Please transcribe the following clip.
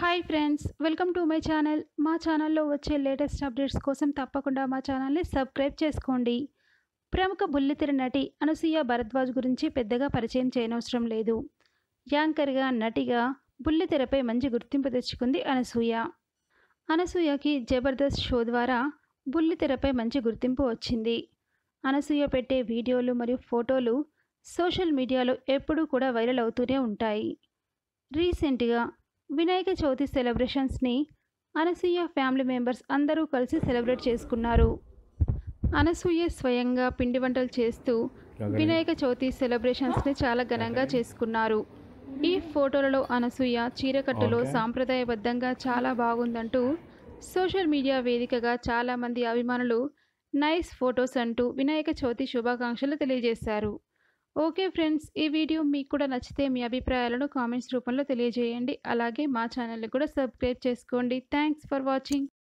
Hi friends welcome to my channel మా ఛానల్లో వచ్చే లేటెస్ట్ అప్డేట్స్ కోసం తప్పకుండా మా ఛానల్ని సబ్స్క్రైబ్ చేసుకోండి ప్రముఖ బుల్లితెర నటి అనసూయ భరద్వాజ్ గురించి పెద్దగా పరిచయం చేయనవసరం లేదు యాంకర్గా నటిగా బుల్లితెరపై మంచి గుర్తింపు తెచ్చుకుంది అనసూయ అనసూయకి జబర్దస్త్ షో ద్వారా బుల్లితెరపై మంచి గుర్తింపు వచ్చింది అనసూయ పెట్టే వీడియోలు మరియు ఫోటోలు సోషల్ మీడియాలో ఎప్పుడూ కూడా వైరల్ అవుతూనే ఉంటాయి రీసెంట్గా వినాయక చవితి సెలబ్రేషన్స్ని అనసూయ ఫ్యామిలీ మెంబర్స్ అందరూ కలిసి సెలబ్రేట్ చేసుకున్నారు అనసూయ స్వయంగా పిండి వంటలు చేస్తూ వినాయక చవితి సెలబ్రేషన్స్ని చాలా ఘనంగా చేసుకున్నారు ఈ ఫోటోలలో అనసూయ చీరకట్టులో ఓకే. సాంప్రదాయబద్ధంగా చాలా బాగుందంటూ సోషల్ మీడియా వేదికగా చాలామంది అభిమానులు నైస్ ఫొటోస్ అంటూ వినాయక చవితి శుభాకాంక్షలు తెలియజేశారు ఓకే ఫ్రెండ్స్ ఈ వీడియో మీకు కూడా నచ్చితే మీ అభిప్రాయాలను కామెంట్స్ రూపంలో తెలియజేయండి అలాగే మా ఛానల్ని కూడా సబ్స్క్రైబ్ చేసుకోండి థ్యాంక్స్ ఫర్ వాచింగ్